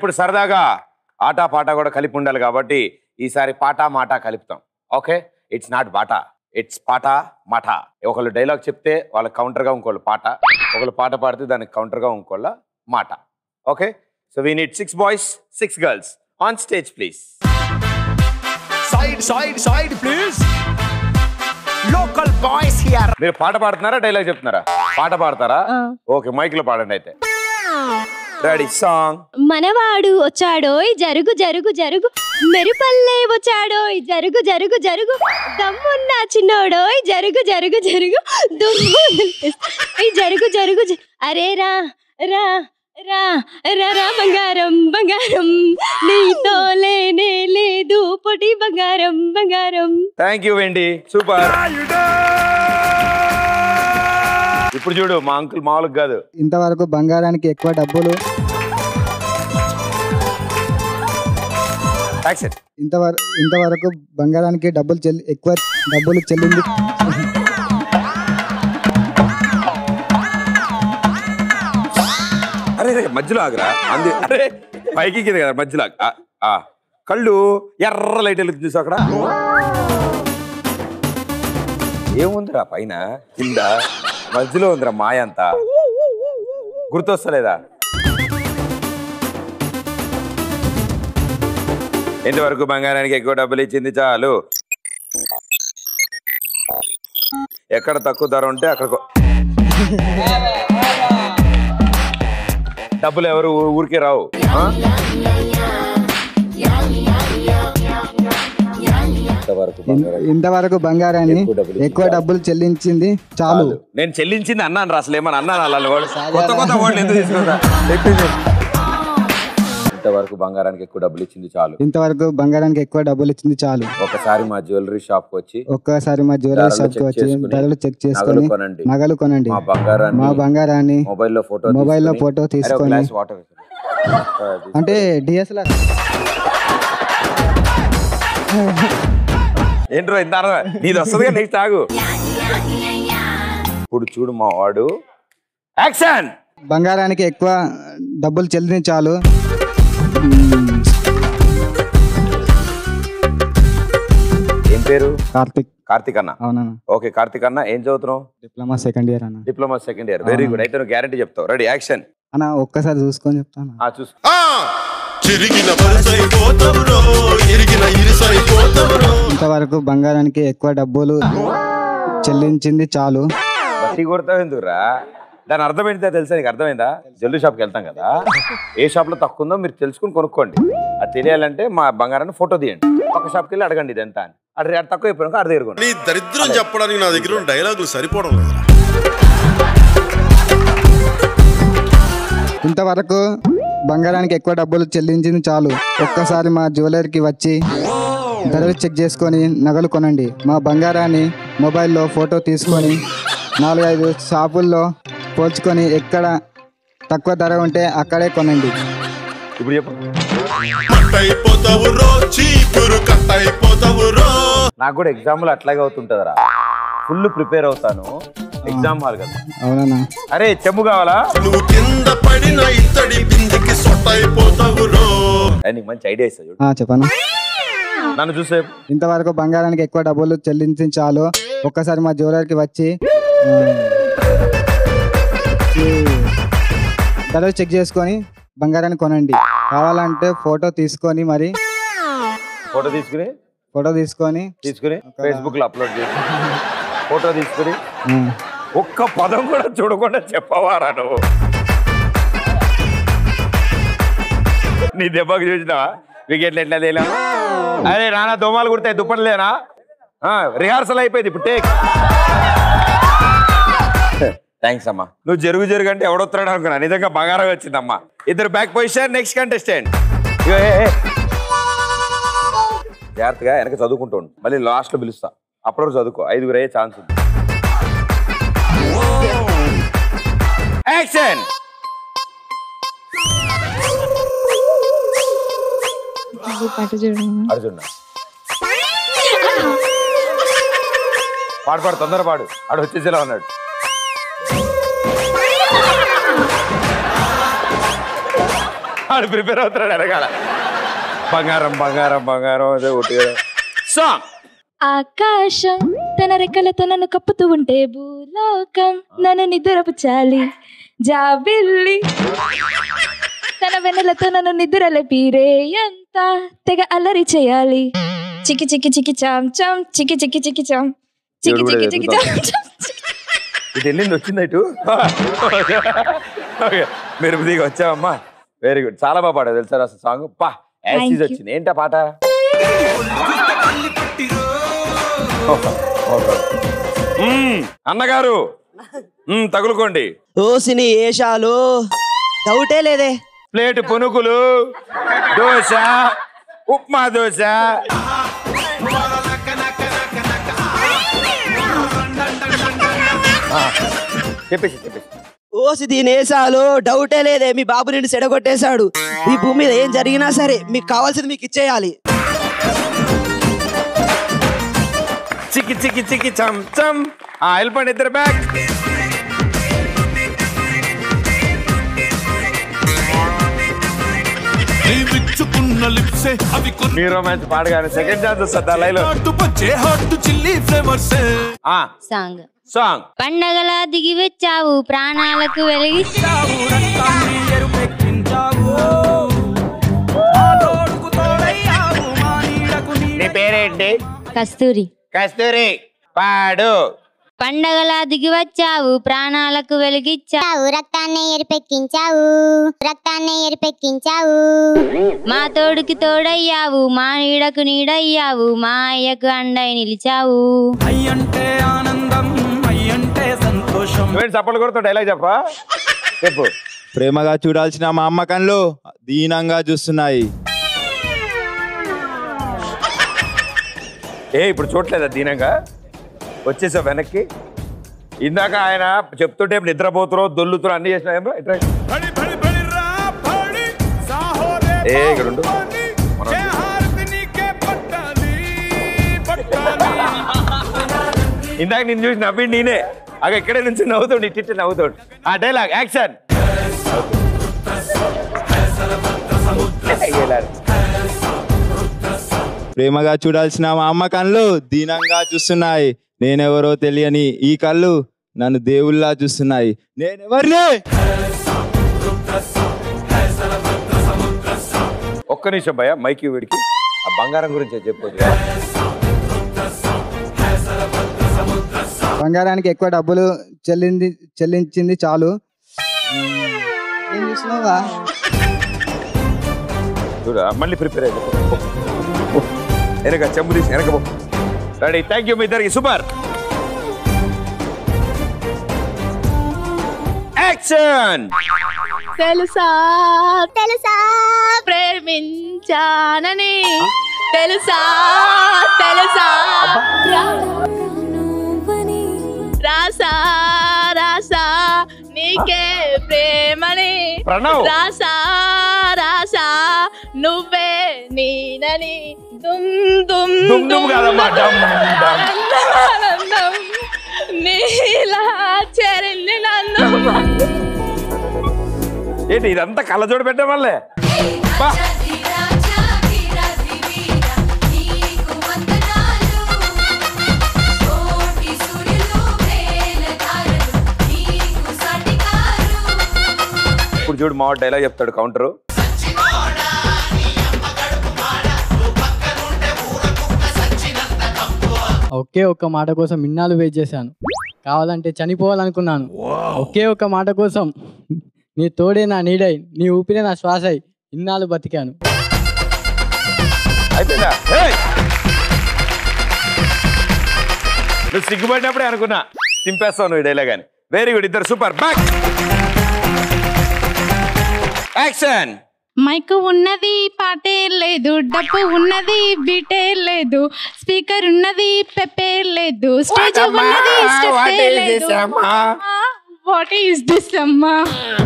ఇప్పుడు సరదాగా ఆటా పాట కూడా కలిపి ఉండాలి కాబట్టి ఈసారి పాట మాట కలుపుతాం okay it's not Bata it's పాట మాట ఒకళ్ళు డైలాగ్ చెప్తే వాళ్ళ కౌంటర్గా ఇంకోళ్ళు పాట ఒకళ్ళు పాట పాడితే దానికి కౌంటర్గా ఇంకోళ్ళ మాట okay so we need six boys six girls on stage please Side, side, side, please. Local boys here. మీరు పాట పాడుతున్నారా డైలాగ్ చెప్తున్నారా పాట పాడతారా ఓకే మైక్ లో పాడండి అయితే రెడీ సాంగ్ మనవాడు వచ్చాడోయ్ జరుగు జరుగు జరుగు మెరుపల్లే వచ్చాడోయ్ జరుగు జరుగు జరుగు దమ్మున్న చిన్నోడోయ్ జరుగు జరుగు జరుగు దుమ్ము దులిపేస్తా. ఈ జరుగు జరుగు జ- అరే రా రా రా రా రా బంగారం బంగారం నీతో లేనే లేదు పొటి బంగారం బంగారం థ్యాంక్ యూ వెండి సూపర్ ఇప్పుడు చూడు మా అంకుల్ మామూలుగా కాదు ఇంతవరకు బంగారానికి ఎక్కువ డబ్బులు యాక్సెప్ట్ ఇంతవరకు ఇంతవరకు బంగారానికి డబ్బులు చెల్లి ఎక్కువ డబ్బులు చెల్లింది అరే రే, మధ్యలో ఆగరా అంది అరే పైకి కింద కదా మధ్యలో ఆగు. ఆ, ఆ. కళ్ళు ఎర్ర లైట్ వెళ్తుంది చూసు అక్కడ ఏముందిరా పైన కింద మధ్యలో ఉందిరా మాయ అంతా గుర్తొస్తలేదా ఎంతవరకు బంగారానికి ఎక్కువ డబ్బులు ఇచ్చింది చాలు ఎక్కడ తక్కువ ధర ఉంటే అక్కడ కొ- డబ్బులు ఎవరు ఊ- ఊరికే రావు ఆ? ఇంతవరకు బంగారం ఇంతవరకు బంగారాన్ని ఎక్కువ డబ్బులు ఎక్కువ డబ్బులు చెల్లించింది చాలు చాలు. నేను చెల్లించింది అన్నాను రా అసలు ఏమని అన్నాను అలా వాడు కొత్త కొత్త ఓట్లు ఎందుకు తీసుకుంటా చెప్పింది. ఇంతవరకు బంగారానికి ఎక్కువ డబ్బులు ఇచ్చింది చాలు ఇంతవరకు బంగారానికి ఎక్కువ డబ్బులు ఇచ్చింది చాలు ఒకసారి మా జ్యువెలరీ షాప్ కి వచ్చి ఒక్కసారి మా జ్యువెలరీ ధరలు షాప్ కి check వచ్చి చేసుకుని, ధరలు చెక్ నగలు చేసుకొని కొనండి నగలు కొనండి మా బంగారాన్ని మా బంగారాన్ని మొబైల్లో ఫోటో మొబైల్లో ఫోటో తీసుకొని వాటర్ అంటే డిఎస్ఎల్ఆర్ ఏంట్రో ఇంత అర్థం నీది వస్తుంది నెక్స్ట్ ఆగు ఇప్పుడు చూడు మా వాడు యాక్షన్ బంగారానికి ఎక్కువ డబ్బులు చెల్లింది చాలు ఏం పేరు కార్తిక్ కార్తిక్ అన్న అవునన్న ఓకే కార్తిక్ అన్న ఏం చదువుతున్నావు డిప్లొమా సెకండ్ ఇయర్ అన్న diploma second year very good అయితే నువ్వు గ్యారంటీ చెప్తావు రెడీ యాక్షన్ అన్న ఒక్కసారి చూసుకొని చెప్తాను ఆ చూసు చిరిగిన వలసైపోతవురో ఇరిగిన ఇరుసైపోతవురో ఇంతవరకు బంగారానికి ఎక్కువ డబ్బులు చెల్లించింది చాలు బట్టి కొడతావు ఎందుకురా దాని అర్థం ఏంటో తెలుసా నీకు అర్థమైందా జ్యువెలరీ షాప్కి వెళ్తాం కదా ఏ షాప్ లో తక్కువ ఉందో మీరు తెలుసుకుని కొనుక్కోండి అది తెలియాలంటే మా బంగారాన్ని ఫోటో తీయండి ఒక షాప్కి వెళ్ళి అడగండి ఇది ఎంత అని అది అది తక్కువ అయిపోయినాక అర్థం ఎరుగుండి నీ దరిద్రం చెప్పడానికి నా దగ్గర ఉన్న డైలాగులు సరిపోవడం లేదు ఇంతవరకు బంగారానికి ఎక్కువ డబ్బులు చెల్లించింది చాలు ఒక్కసారి మా జ్యువెలరీకి వచ్చి ధరలు చెక్ చేసుకొని నగలు కొనండి మా బంగారాన్ని మొబైల్లో ఫోటో తీసుకొని నాలుగైదు షాపుల్లో పోల్చుకొని ఎక్కడ తక్కువ ధర ఉంటే అక్కడే కొనండి ఇప్పుడు చెప్పు కట్టయిపోతావురో చీపురు కట్టయిపోతావురో నాకు కూడా ఎగ్జామ్లు అట్లాగే అవుతుంటుందిరా ఫుల్ ప్రిపేర్ అవుతాను ఎగ్జామ్ హాల్ కదా అవునన్నా అరే చెమ్ము కావాలా నువ్వు కింద పడిన ఇత్తడి బిందికి సొట్టయిపోతావురో అది నీకు మంచి ఐడియా ఇస్తా చూడు ఆ, చెప్పనా నన్ను చూసే ఇంతవరకు బంగారానికి ఎక్కువ డబ్బులు చెల్లించి చాలు ఒక్కసారి మా జ్యువెలరీకి వచ్చి ఆ, ఈ ధరలు చెక్ చేసుకొని బంగారాన్ని కొనండి కావాలంటే ఫోటో తీసుకొని మరి ఫోటో తీసుకుని ఫోటో తీసుకొని తీసుకుని ఫేస్బుక్ లో అప్లోడ్ చేసి ఫోటో తీసుకుని ఆ, ఒక్క పదం కూడా చూడకుండా చెప్పవారా నువ్వు నీ దెబ్బకి చూసినావా వికెట్లు ఎట్లా తేలా అరే నాన్న దోమాలు కుడతాయి దుప్పట్లేనా రిహార్సల్ అయిపోయింది ఇప్పుడు టేక్ థ్యాంక్స్ అమ్మా నువ్వు జరుగు జరుగు అంటే ఎవడొస్తున్నాడు అనుకున్నా నిజంగా బంగారం వచ్చిందమ్మా ఇద్దరు బ్యాక్ పొజిషన్ నెక్స్ట్ కంటెస్టెంట్ జాగ్రత్తగా వెనక చదువుకుంటూ ఉండు మళ్ళీ లాస్ట్ లో పిలుస్తా అప్పుడు చదువుకో ఐదుగురు అయ్యే ఛాన్స్ ఉంది యాక్షన్ పాట చూడండి అర్జున్ పాడు పాడు తొందర పాడు ఆడు వచ్చేసేలా ఉన్నాడు వాడు ప్రిపేర్ అవుతున్నాడు అడగాల బంగారం బంగారం బంగారం అదే ఒకటి సాంగ్ ఆకాశం తన రెక్కలతో నన్ను కప్పుతూ ఉంటే భూలోకం నన్ను నిద్రపుచాలి జాబిల్లి తన వెన్నెలతో నన్ను నిద్రలేపి రేయంత తెగ అల్లరి చేయాలి చికి చికి చికి చాం చాం చికి చికి చికి చాం చికి ఎవడు కూడా చికి చికి చాం చాం ఇది వెళ్ళింది వచ్చింది ఇటు ఓకే మీరు దిగి వచ్చావమ్మా వెరీ గుడ్ చాలా బాగా పాడారు తెలుసా అసలు సాంగ్ పా యాసిస్ Thank you. వచ్చింది ఏంటా పాట మ్మ్, అన్నగారు మ్మ్, తగులుకోండి ఓసిని ఏషాలు డౌటే లేదే ప్లేట్ పునుకులు దోశ ఉప్మా దోశ ఆ, చెప్పేసి చెప్పేసి ఓసి దీని ఏషాలు డౌటే లేదే మీ బాబు నిన్ను సెడగొట్టేశాడు ఈ భూమి మీద ఏం జరిగినా సరే మీకు కావాల్సింది మీకు ఇచ్చేయాలి చికి చికి చికి చం చం ఆ వెళ్ళిపోండి ఇద్దరు బ్యాక్ విచ్చుకున్న లిప్సే అవి కొన్ని మీ రొమాన్స్ పాడగానే సెకండ్ ఛాన్స్ వస్తుంది లైలో హాట్ పచ్చే హాట్ చిల్లీ ఫ్లేవర్సే ఆ సాంగ్ సాంగ్ పండగల దిగి వచ్చావు ప్రాణాలకు వెలిగి నీ పేరేంటి కస్తూరి కస్తూరి పాడు పండగల దిగి వచ్చావు ప్రాణాలకు వెలిగిచ్చావు రక్తాన్ని ఎరిపెక్కించావు రక్తాన్ని ఎరిపెక్కించావు మా తోడుకి తోడయ్యావు మా నీడకు నీడయ్యావు మా అయ్యకు అండై నిలిచావు నువ్వేంటి చప్పలు కొడుతూ డైలాగ్ చెప్పా చెప్పు ప్రేమగా చూడాల్సిన మా అమ్మ కళ్ళు దీనంగా చూస్తున్నాయి ఏ ఇప్పుడు చూడలేదా దీనంగా వచ్చేసావు వెనక్కి ఇందాక ఆయన చెప్తుంటే నిద్రపోతున్నావు దొల్లుతున్నావు అన్ని చేసినా ఏం రా? ఇట్రా. బడి బడి బడి రా బడి సాహోరే ఏ ఇక్కడ ఉండు. చే హారతి నీకే పట్టాలి పట్టాలి ఇందాక నేను చూసి నవ్వి నేనే అక్కడ ఇక్కడే నుంచి నవ్వుతాడు ఇట్టి నవ్వుతాడు ఆ డైలాగ్ యాక్షన్ ప్రేమగా చూడాల్సిన మా అమ్మ కళ్ళు దీనంగా చూస్తున్నాయి నేనెవరో తెలియని ఈ కళ్ళు నన్ను దేవుళ్ళా చూస్తున్నాయి నేనెవరిని ఒక్క నిమిషం భయ మైకి వీడికి ఆ బంగారం గురించి చెప్పొచ్చు బంగారానికి ఎక్కువ డబ్బులు చెల్లింది చెల్లించింది చాలు ఏం చూస్తున్నావా చూడు ఆ మళ్ళీ ప్రిపేర్ అయ్యి వెనక చెంబు తీసి వెనక రెడీ థ్యాంక్ యూ మీ ఇద్దరికి సూపర్ యాక్షన్ తెలుసా తెలుసా ప్రేమించానని తెలుసా తెలుసా రాసా రాసా నీకే ప్రేమని ప్రణవ్. రాసా రాసా నువ్వే నేనని దుమ్ దుమ్ దుమ్ దుమ్ కాదమ్మా, డమ్ డమ్. ఆనందం నీలా చెరింది నన్ను ఏంటి ఇదంతా కళ్ళజోడు పెట్టడం వల్లే బా. ఇప్పుడు చూడు మా డైలాగ్ చెప్తాడు కౌంటరు ఒకే ఒక్క మాట కోసం ఇన్నాళ్ళు వెయిట్ చేశాను కావాలంటే చనిపోవాలనుకున్నాను ఒకే ఒక్క మాట కోసం నీ తోడే నా నీడై నీ ఊపిరే నా శ్వాసై ఇన్నాళ్ళు బతికాను అయిపోయిందా ఏయ్! నువ్వు సిగ్గుపడినప్పుడే అనుకున్నా చింపేస్తావు నువ్వు ఈ డైలాగ్ అని వెరీ గుడ్ ఇద్దరు సూపర్ బ్యాక్ యాక్షన్ మైకు ఉన్నది పాటే లేదు డబ్బు ఉన్నది బీటే లేదు స్పీకర్ ఉన్నది పెప్పే లేదు స్టేజ్ ఉన్నది స్టెప్పే లేదు వాట్ ఈస్ దిస్ అమ్మా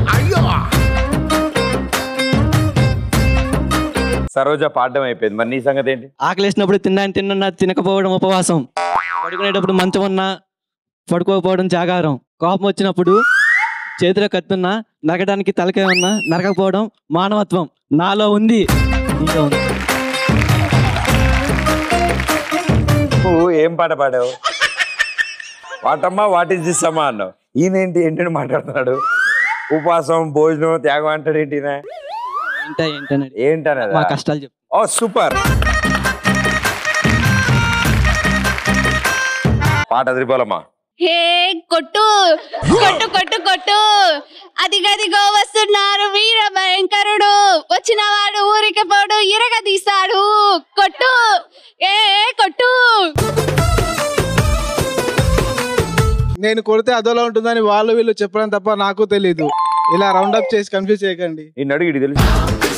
సరోజ పాడడం అయిపోయింది మరి నీ సంగతి ఏంటి ఆకలేసినప్పుడు తినడానికి తిన్నా తినకపోవడం ఉపవాసం పడుకునేటప్పుడు మంచం ఉన్నా పడుకోకపోవడం జాగారం కోపం వచ్చినప్పుడు చేతిలో కత్తున్నా నరకడానికి తలకాయ ఉన్నా నరకపోవడం మానవత్వం నాలో ఉంది నీలో ఉంది నువ్వు ఏం పాట పాడావు వాటమ్మా వాట్ ఈస్ దిస్ అమ్మా అన్నావు ఈయనేంటి ఏంటని మాట్లాడుతున్నాడు ఉపవాసం భోజనం త్యాగం అంటాడు ఏంటి ఈయన? ఏంటా ఏంటని ఏంటనేది మా కష్టాలు చెప్పు ఓ సూపర్ పాట అదిరిపోలమ్మా హే కొట్టు కొట్టు కొట్టు కొట్టు అది గదిగో వస్తున్నారు వీర భయంకరుడు వచ్చిన వాడు ఊరికి పోడు ఇరగ తీస్తాడు కొట్టు ఏ ఏ, కొట్టు నేను కొడితే అదోలా ఉంటుందని వాళ్ళు వీళ్ళు చెప్పడం తప్ప నాకు తెలీదు ఇలా రౌండ్ అప్ చేసి కన్ఫ్యూజ్ చేయకండి ఈ నడుగు ఇటు తెలుసు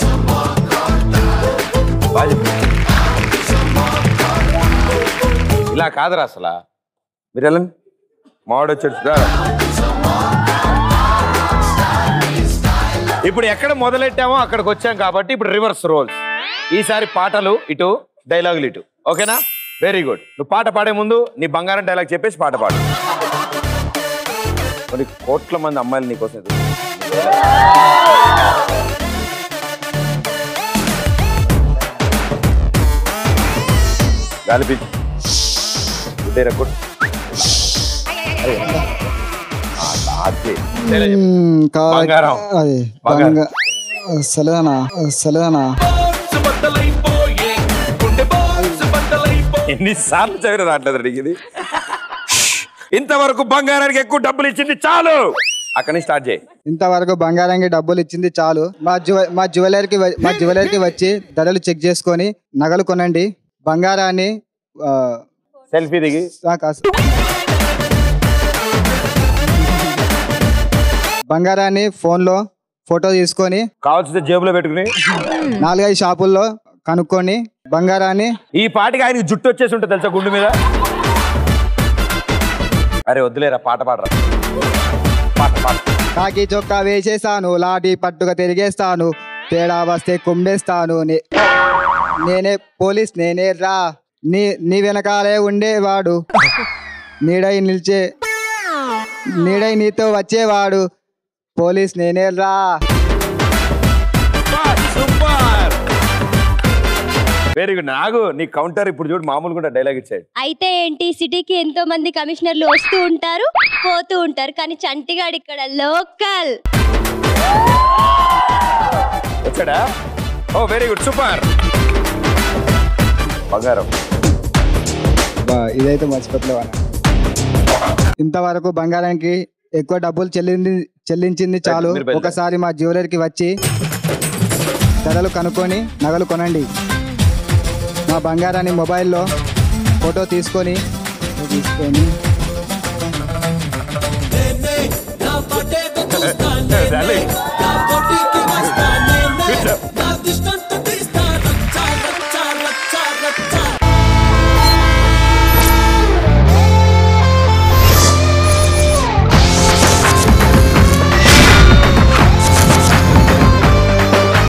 బాగా చెప్పు. ఇలా కాదురా అసలు మీరు వెళ్ళండి మావాడు వచ్చాడు రా. ఇప్పుడు ఎక్కడ మొదలెట్టామో అక్కడికి వచ్చాం కాబట్టి ఇప్పుడు రివర్స్ రోల్ ఈసారి పాటలు ఇటు డైలాగులు ఇటు ఓకేనా వెరీ గుడ్ నువ్వు పాట పాడే ముందు నీ బంగారం డైలాగ్ చెప్పేసి పాట పాడు కొన్ని కోట్ల మంది అమ్మాయిలు నీకోసం ఎదురు గాలి పీల్చు గుడ్డే రక్కుడు మ్మ్, కా- బంగారం. అది బంగారం. బంగా సలేదనా సలేదనా ఎన్నిసార్లు చదివిన రావట్లేదు నీకు ఇది ఇంతవరకు బంగారానికి ఎక్కువ డబ్బులు ఇచ్చింది చాలు అక్కడి నుంచి స్టార్ట్ చేయి ఇంతవరకు బంగారానికి డబ్బులు ఇచ్చింది చాలు మా జ్యువ మా జ్యువెలర్కి వ- మా జ్యువెలర్కి వచ్చి ధరలు చెక్ చేసుకొని నగలు కొనండి బంగారాన్ని ఆ, సెల్ఫీ దిగి ఆ, కాస్త- బంగారాన్ని ఫోన్లో ఫోటో తీసుకొని కావాల్సింది జేబులో పెట్టుకుని నాలుగైదు షాపుల్లో కనుక్కొని బంగారాన్ని ఈ పాటికి ఆయనకి జుట్టు వచ్చేసి ఉంటుంది తెలుసా గుండు మీద అరే వద్దులేరా పాట పాడరా పాట పాట కాకి చొక్కా వేసేస్తాను లాఠీ పట్టుగా తిరిగేస్తాను తేడా వస్తే కుమ్మేస్తాను నే- నేనే పోలీస్ నేనే రా నీ నీ వెనకాలే ఉండేవాడు నీడై నిలిచే నీడై నీతో వచ్చేవాడు పోలీస్ నేనే రా సూపర్ వెరీ గుడ్ నాగు నీ కౌంటర్ ఇప్పుడు చూడు మామూలుగా డైలాగ్ ఇచ్చాడు అయితే ఏంటి సిటీకి ఎంతో మంది కమిషనర్లు వస్తూ ఉంటారు పోతూ ఉంటారు కానీ చంటిగాడు ఇక్కడ లోకల్ వచ్చాడా ఓ వెరీ గుడ్ సూపర్ బంగారం బా, ఇదైతే మర్చిపోతలేవా ఇంతవరకు బంగారానికి ఎక్కువ డబ్బులు చెల్లింది చెల్లించింది చాలు మీరు బయలుదేరండి. ఒకసారి మా జ్యువెలర్కి వచ్చి ధరలు కనుక్కొని నగలు కొనండి మా బంగారాన్ని మొబైల్లో ఫోటో తీసుకొని తీసుకొని